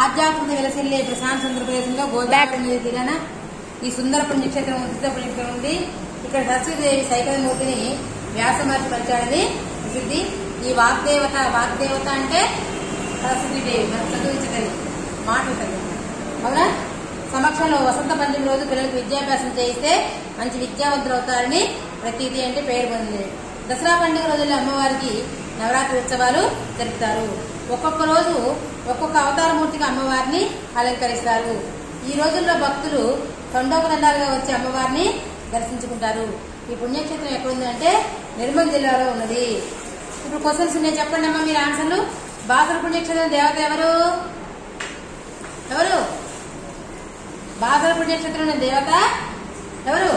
ఆధ్యాత్మిక వెలసిల్లే ప్రశాంత్ చంద్ర ప్రదేశంలో గోదావరి నది తీరాన ఈ సుందర పుణ్యక్షేత్రం ఉచిత పుణ్యక్షేత్రం ఉంది ఇక్కడ సరస్వతిదేవి సైకలమూర్తిని వ్యాస మహర్షి పరిచాడని ప్రసిద్ధి ఈ వాగ్దేవత వాగ్దేవత అంటే సరస్వతీదేవి మనకు చదివించగలి మాట ఉంటుంది అవునా సమక్షంలో వసంత పంచమి రోజు పిల్లలకు విద్యాభ్యాసం చేయిస్తే మంచి విద్యావంతులు అవుతారని ప్రతీది అంటే పేరు పొందింది దసరా పండుగ రోజుల్లో అమ్మవారికి నవరాత్రి ఉత్సవాలు జరుపుతారు ఒక్కొక్క రోజు ఒక్కొక్క అవతారమూర్తిగా అమ్మవారిని అలంకరిస్తారు ఈ రోజుల్లో భక్తులు తండోపదండాలుగా వచ్చి అమ్మవారిని దర్శించుకుంటారు ఈ పుణ్యక్షేత్రం ఎక్కడుందంటే నిర్మల్ జిల్లాలో ఉన్నది ఇప్పుడు క్వశ్చన్స్ ఉన్నాయి చెప్పండి అమ్మా మీరు ఆన్సర్లు బాసర పుణ్యక్షేత్రం దేవత ఎవరు ఎవరు బాసర పుణ్యక్షేత్రం దేవత ఎవరు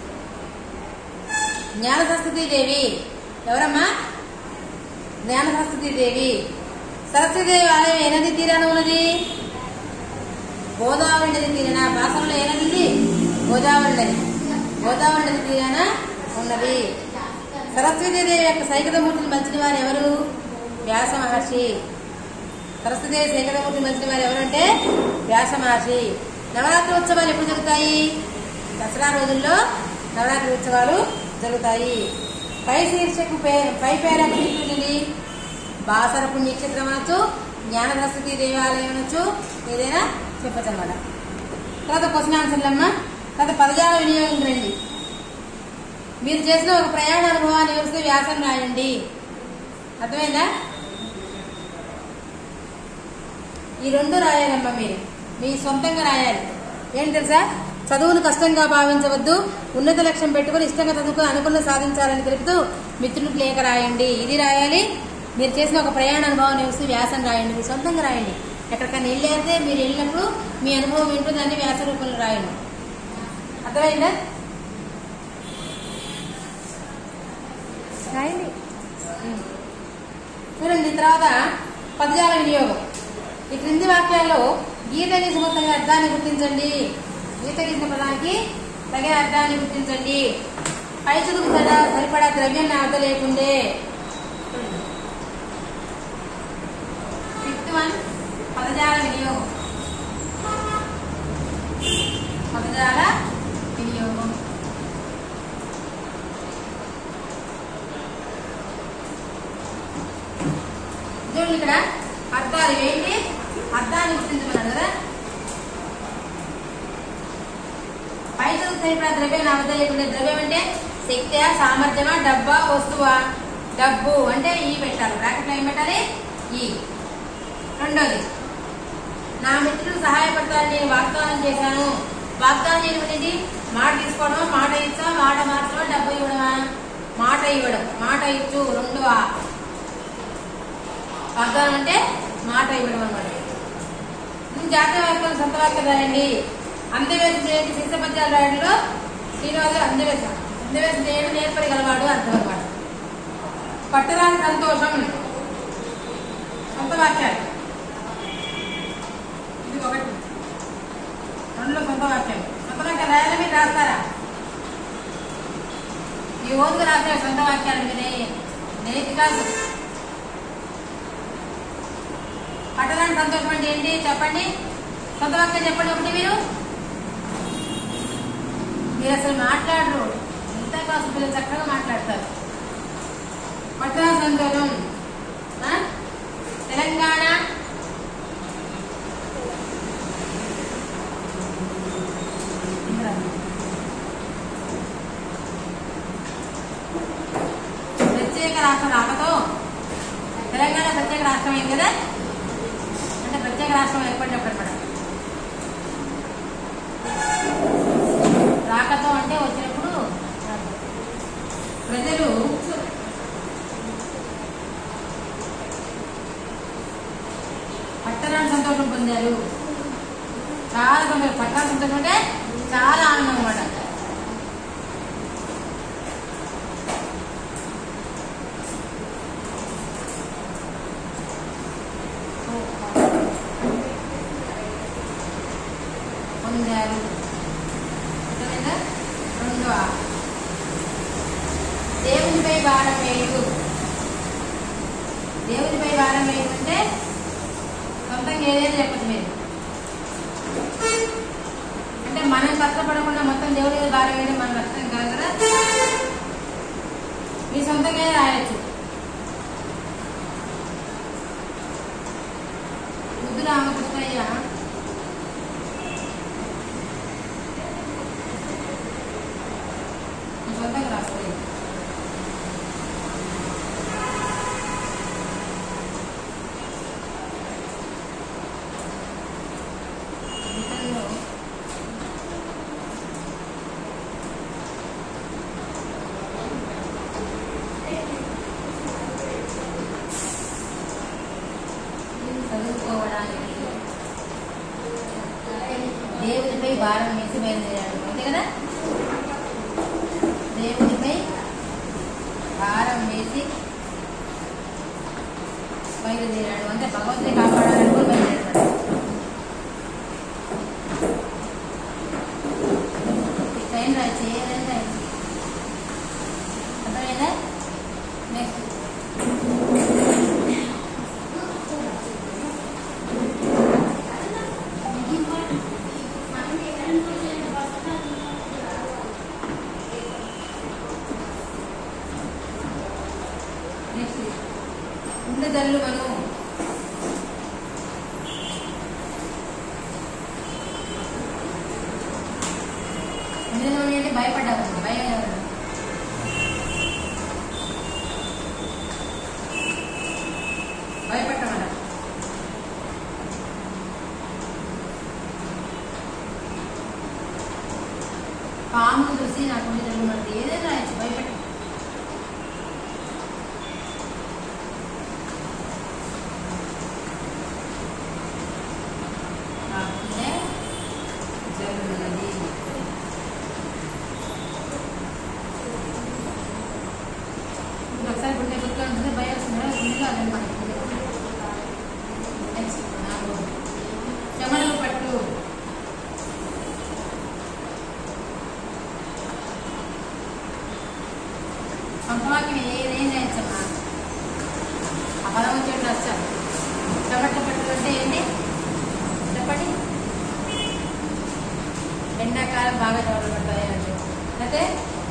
జ్ఞాన సరస్వతీ దేవి ఎవరమ్మా జ్ఞాన సరస్వతీ దేవి సరస్వతీదేవి ఆలయం ఏ నది తీరాన ఉన్నది గోదావరి నది తీరాన బాసరలో ఏ నది ఉంది గోదావరి నది గోదావరి నది తీరాన ఉన్నది సరస్వతీదేవి యొక్క సైకతమూర్తిని మలిచిన వారు ఎవరు వ్యాస మహర్షి సరస్వతీదేవి సైకతమూర్తిని మలిచిన వారు ఎవరంటే వ్యాస మహర్షి నవరాత్రి ఉత్సవాలు ఎప్పుడు జరుగుతాయి దసరా రోజుల్లో నవరాత్రి ఉత్సవాలు జరుగుతాయి పై శీర్షకు పే- పై పేర పుణ్యక్షేత్రం బాసర పుణ్యక్షేత్రం అనొచ్చు జ్ఞాన సరస్వతి దేవాలయం అనొచ్చు ఏదైనా చెప్పచ్చు అనమాట తర్వాత క్వశ్చన్ ఆన్సర్లు అమ్మా తర్వాత పదజాల వినియోగం రండి మీరు చేసిన ఒక ప్రయాణ అనుభవాన్ని వివరిస్తే వ్యాసం రాయండి అర్థమైందా ఈ రెండు రాయాలమ్మా మీరు మీ సొంతంగా రాయాలి ఏంటి తెలుసా చదువును కష్టంగా భావించవద్దు ఉన్నత లక్ష్యం పెట్టుకుని ఇష్టంగా చదువుకుని అనుకున్న సాధించాలని తెలుపుతూ మిత్రులకు లేఖ రాయండి ఇది రాయాలి మీరు చేసిన ఒక ప్రయాణ అనుభవాన్ని చూసి వ్యాసం రాయండి మీ సొంతంగా రాయండి ఎక్కడికైనా వెళ్ళేస్తే మీరు వెళ్ళినప్పుడు మీ అనుభవం ఏంటో దాన్ని వ్యాస రూపంలో రాయండి అర్థమైందా రాయండి చూడండి తర్వాత పదజాల వినియోగం ఈ క్రింది వాక్యాల్లో గీత గీసిన తగిన అర్థాన్ని గుర్తించండి గీత గీసిన పదానికి తగిన అర్థాన్ని గుర్తించండి పై చదువుకు సరి- సరిపడా ద్రవ్యాన్ని అర్థం లేకుండే ఫిఫ్త్ వన్ పదజాల వినియోగం పదజాల వినియోగం చూడండి ఇక్కడ అర్థాలు ఏంటి అర్థాన్ని గుర్తించమన్నాడు కదా పై చదువు సరిపడా ద్రవ్యం నా వద్ద లేకుండా ద్రవ్యం అంటే శక్తి సామర్థ్యమా డబ్బా వస్తువా డబ్బు అంటే ఈ పెట్టాలి బ్రాకెట్లో ఏం పెట్టాలి ఈ రెండోది నా మిత్రులు సహాయపడతారని నేను వాగ్దానం చేశాను వాగ్దానం చేయడం అనేది మాట తీసుకోవడమా మాట ఇచ్చా మాట మార్చడమా డబ్బు ఇవ్వడమా మాట ఇవ్వడం మాట ఇచ్చు రెండవ వాగ్దానం అంటే మాట ఇవ్వడం అనమాట జాతీయ వాక్యాలు సొంత వాక్యాలు రాయండి అందవేశం చేయండి శిశ పద్యాలు రాయడంలో శ్రీనివాసు అందవేశం అందవేశం చేయడం నేర్పడి గలవాడు అర్థం అనమాట పట్టరాని సంతోషం సొంత వాక్యాలు ఇది ఒకటి రెండులో సొంత వాక్యాలు సొంత వాక్యాలు రాయాలి మీరు రాస్తారా ఈ ఓదుగా రాసే సొంత వాక్యాలు మీరే నేతి కాదు పట్టరాని సంతోషం అంటే ఏంటి చెప్పండి సొంత వాక్యం చెప్పండి ఒకటి మీరు మీరు అసలు మాట్లాడరు ఎంత కాసు పిల్లలు చక్కగా మాట్లాడతారు పట్టరాని సంతోషం ఆ? తెలంగాణ ప్రత్యేక రాష్ట్రం రాకతో తెలంగాణ ప్రత్యేక రాష్ట్రం అయింది కదా అంటే ప్రత్యేక రాష్ట్రం ఏర్పడినప్పుడు అనమాట రాకతో అంటే వచ్చినప్పుడు ప్రజలు పట్టణాన్ని సంతోషం పొందారు చాలా సంతోషం పట్టణ సంతోషం అంటే చాలా ఆనందం అనమాట పొందారు అర్థమైందా? రెండవ దేవునిపై భారం వేయు దేవునిపై భారం వేయు అంటే సొంతంగా ఏదైనా చెప్పచ్చు మీరు దేవుడి మీద భారం వేయడం మన లక్ష్యం కాదు కదా మీ సొంతంగా రాయొచ్చు ముద్దు రామకృష్ణయ్య మీ సొంతంగా రాసుకోలేదు జీవితంలో చదువుకోవడానికి దేవునిపై భారం వేసి బయలుదేరాడు అంతే కదా దేవునిపై భారం వేసి బయలుదేరాడు అంటే భగవంతుని కాపాడాలని కూడా బయలుదేరాడు ట్రైన్ రాయచ్చు ఏదైనా రాయచ్చు అర్థమైందా నెక్స్ట్ నెక్స్ట్ గుండె జల్లు మనం గుండెలో అంటే భయపడ్డావు భయం ఎవరు భయపడ్డామట పాము చూసి నాకు గుండె జల్లు మనది ఏదైనా రాయొచ్చు భయపడ్డా కాకుండా జరుగుతున్నది ఒకసారి గుండె గుర్తు ఉంటుంది భయం వస్తుంది గుండెలో అదండి మనకి నెక్స్ట్ నాలుగు చెమటలు పట్టు సంపవాక్యం ఏదేం రాయచ్చమ్మా ఆ పదం వచ్చేట్టు రాస్తాను చెమటలు పట్టు అంటే ఏంటి చెప్పండి ఎండాకాలం బాగా చెమటలు పడతాయి అంటే అయితే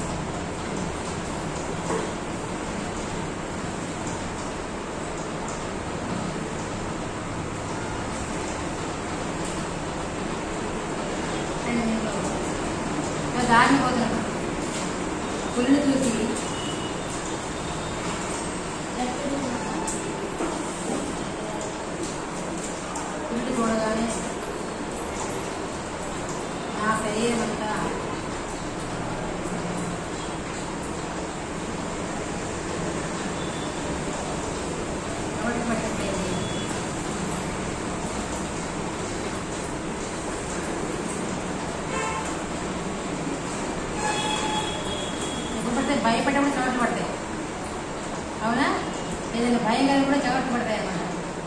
రెండు నిమిషాలు. ఇంకా దారిని పోతున్నాం పుల్లు చూసి పుల్లు చూడగానే నా శరీరం అంతా చెమట పట్టట్లేదు లేకపోతే భయపడేప్పుడు చెమట పడతాయి అవునా ఏదైనా భయం కలిగి కూడా చెమట పడతాయి అన్నమాట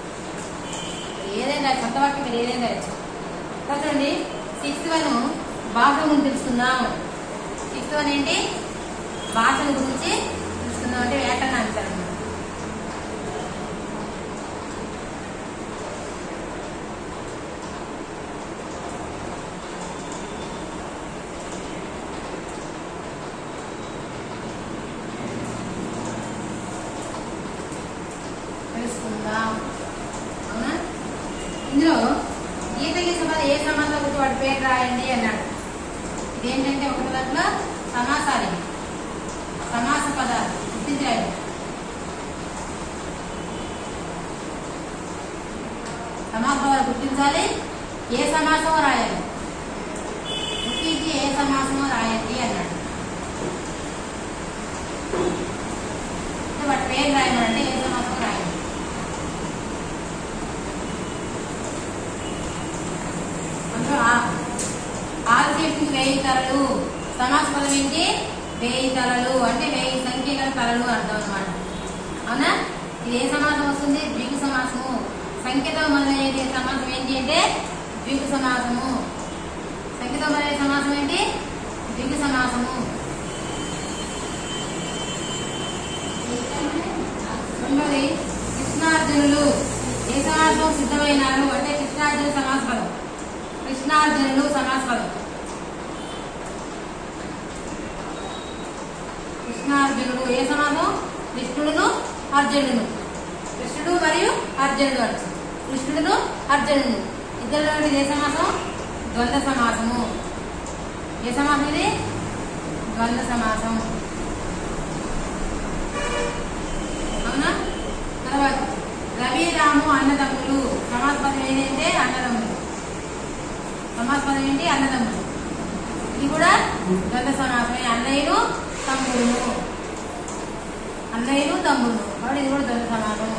ఏదైనా కొత్త వాక్యం మీరు ఏదైనా రాయొచ్చు చూడండి సిక్స్త్ వన్ భాష గురించి తెలుసుకుందాం సిక్స్త్ వన్ ఏంటి భాషల గురించి తెలుసుకుందాం అంటే వ్యాకరణ అంటారు తెలుసుకుందాం అవునా ఇందులో గీత గీత మీద ఏ సమాసం గురించి వాడి పేరు రాయండి అన్నాడు ఇదేంటంటే ఒక దాంట్లో సమాసాలు ఇవి. సమాస పదాలు గుర్తించాలి సమాస పదాలు గుర్తించాలి ఏ సమాసమో రాయాలి గుర్తించి ఏ సమాసమో రాయండి అన్నాడు అంటే వాటి పేరు రాయమంటే ఏ సమాసమో రాయండి అందులో ఆ- ఆరు చేతికి వేయి తలలు సమాస పదం ఏంటి వేయి తలలు అంటే వేయి సంఖ్య గల తలలు అర్థం అనమాట అవునా ఇది ఏ సమాసం వస్తుంది ద్విగు సమాసము సంఖ్యతో మొదలయ్యే సమాసం ఏంటి అంటే ద్విగు సమాసము సంఖ్యతో మొదలయ్యే సమాసం ఏంటి ద్విగు సమాసము రెండోది కృష్ణార్జునులు ఏ సమాసం సిద్ధమైనారు అంటే కృష్ణార్జున సమాస పదం కృష్ణార్జునులు సమాస పదం ఏ సమాసం కృష్ణుడును అర్జునుడును కృష్ణుడు మరియు అర్జునుడు అనొచ్చు కృష్ణుడును అర్జునుడు ఇద్దరు ఏ సమాసం ద్వంద్వ సమాసము ఏ సమాసం ఇది ద్వంద్వ సమాసం అవునా తర్వాత రవి రాము అన్నదమ్ములు సమాస్పదం ఏంటంటే అన్నదమ్ములు సమాస్పదం ఏంటి అన్నదమ్ములు ఇది కూడా ద్వంద్వ సమాసమే అన్నయ్యను తమ్ముడును అన్నయ్యను తమ్ముడు కాబట్టి ఇది కూడా ద్వంద్వ సమాసం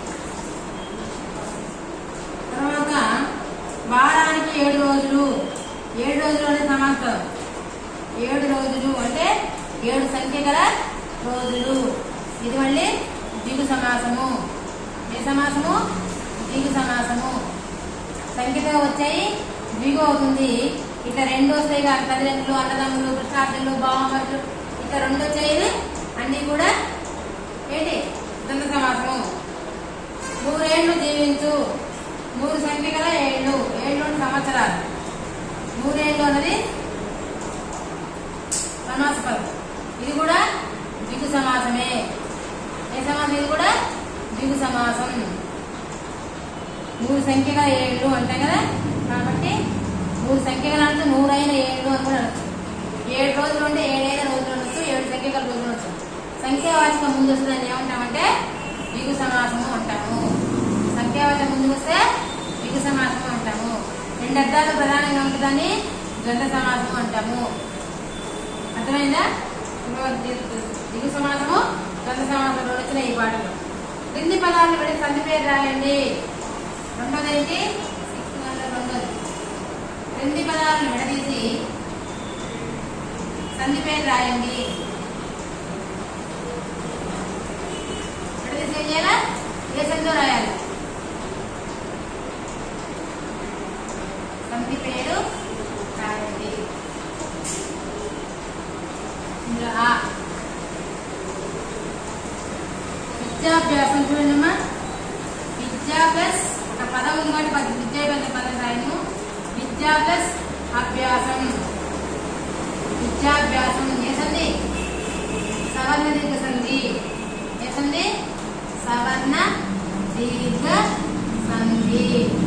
తర్వాత వారానికి ఏడు రోజులు ఏడు రోజులు అనే సమాసం ఏడు రోజులు అంటే ఏడు సంఖ్య గల రోజులు ఇది మళ్ళీ దిగు సమాసము ఏ సమాసము దిగు సమాసము సంఖ్యతో వచ్చాయి ద్విగు అవుతుంది ఇట్లా రెండు వస్తాయి కదా తల్లిదండ్రులు అన్నదమ్ములు కృష్ణార్థులు బావమరులు ఇట్లా రెండు వచ్చాయి అన్ని కూడా ఏంటి ద్వంద్వ సమాసము నూరేళ్లు జీవించు నూరు సంఖ్య గల ఏళ్ళు ఏళ్ళు అంటే సంవత్సరాలు నూరేళ్ళు అన్నది సమాస పదం ఇది కూడా దిగు సమాసమే ఏ సమాసం ఇది కూడా దిగు సమాసం నూరు సంఖ్య గల ఏళ్ళు అంటాం కదా కాబట్టి నూరు సంఖ్య గల అంటే నూరైన ఏళ్ళు అని కూడా అనొచ్చు ఏడు రోజులు ఉంటే ఏడైన రోజులు అనొచ్చు ఏడు సంఖ్య గల రోజులు అనొచ్చు సంఖ్యావాచకం ముందు వస్తుంది అని ఏమంటామంటే దిగు సమాసము అంటాము సంఖ్యావాచకం ముందు వస్తే దిగు సమాసము అంటాము రెండు అర్థాలు ప్రధానంగా ఉంటుందని ద్వంద్వ సమాసము అంటాము అర్థమైందా ఇప్పుడు ది- దిగు సమాసము ద్వంద్వ సమాసంలో వచ్చిన ఈ పాటలు క్రింది పదాలను విడి సంధి పేరు రాయండి రెండోది ఏంటి సిక్స్త్ దాంట్లో రెండోది క్రింది పదాలను విడదీసి సంధి పేరు రాయండి విడదీసి ఏం చేయాలా ఏ సంధిలో రాయాలి సంధి పేరు రాయండి ఇందులో ఆ విద్యాభ్యాసం చూడండమ్మా విద్యా ప్లస్ ఒక పదం ఉంది కాబట్టి పద- విద్యా ప్లస్ పదం రాయను విద్యా ప్లస్ అభ్యాసం విద్యాభ్యాసం ఏ సంధి సవర్ణ దీర్ఘ సంధి ఏ సంధి సవర్ణ దీర్ఘ సంధి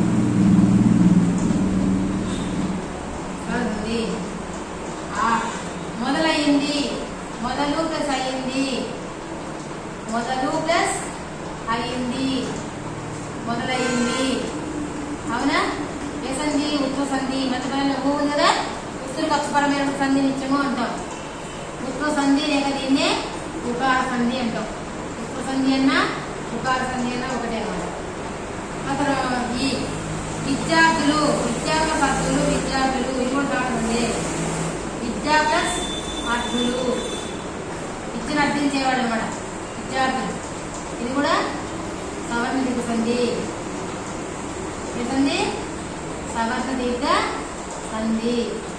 సంధి ఆ మొదలైంది మొదలు ప్లస్ అయింది మొదలు ప్లస్ అయింది మొదలైంది అవునా ఏ సంధి ఉత్వ సంధి మధ్యపరంలో ఊ ఉంది కదా ఉత్తర పక్షపరమైన సంధి నిత్యము అంటాం ఉత్వ సంధి లేక దీన్నే ఉకార సంధి అంటాం ఉత్వ సంధి అన్నా ఉకార సంధి అన్నా ఒకటే అన్నమాట అసలు ఈ విద్యార్థులు విద్యార్థుల పద్ధతులు విద్యార్థులు ఇది కూడా కావాలి విద్యా ప్లస్ అర్థులు ఇచ్చిన అర్థించేవాడు అనమాట విద్యార్థులు ఇది కూడా సవర్ణ దీర్ఘ సంధి ఏ సంధి సవర్ణ దీర్ఘ సంధి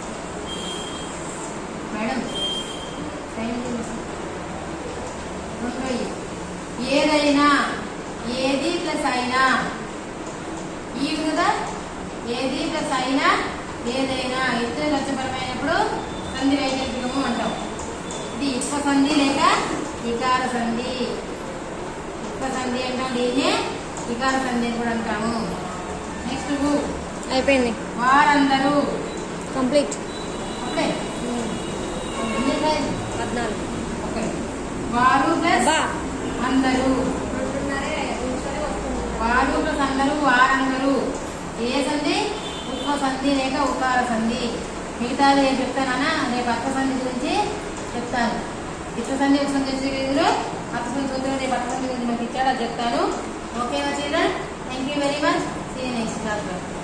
మేడం టైం చూసి. రెండోది. ఏదైనా ఏది ప్లస్ అయినా ఈ కదా ఏది ప్లస్ అయినా ఏదైనా ఇతర లక్ష్యపరమైనప్పుడు సంధి వైకల్పికము అంటాం ఇది ఇష్ట సంధి లేక వికార సంధి ఇష్ట సంధి అంటాం దీన్నే వికార సంధి అని కూడా అంటాము నెక్స్ట్ అయిపోయింది వారందరూ కంప్లీట్ ఓకే ఎన్ని ఉన్నాయి? పద్నాలుగు ఓకే వారు ప్లస్ బా అందరూ వారు ప్లస్ అందరూ వారందరూ ఏ సంధి ఉత్వ సంధి లేక ఉకార సంధి మిగతాది ఏం చెప్తానన్నా రేపు అర్థ సంధి గురించి చెప్తాను ఇష్ట సంధి ఒక సంధి వచ్చే వీధిలో అర్థ సంధి సూత్రం రేపు అర్థ సంధి గురించి నాకు ఇచ్చాడు అది చెప్తాను okay children thank you very much see next class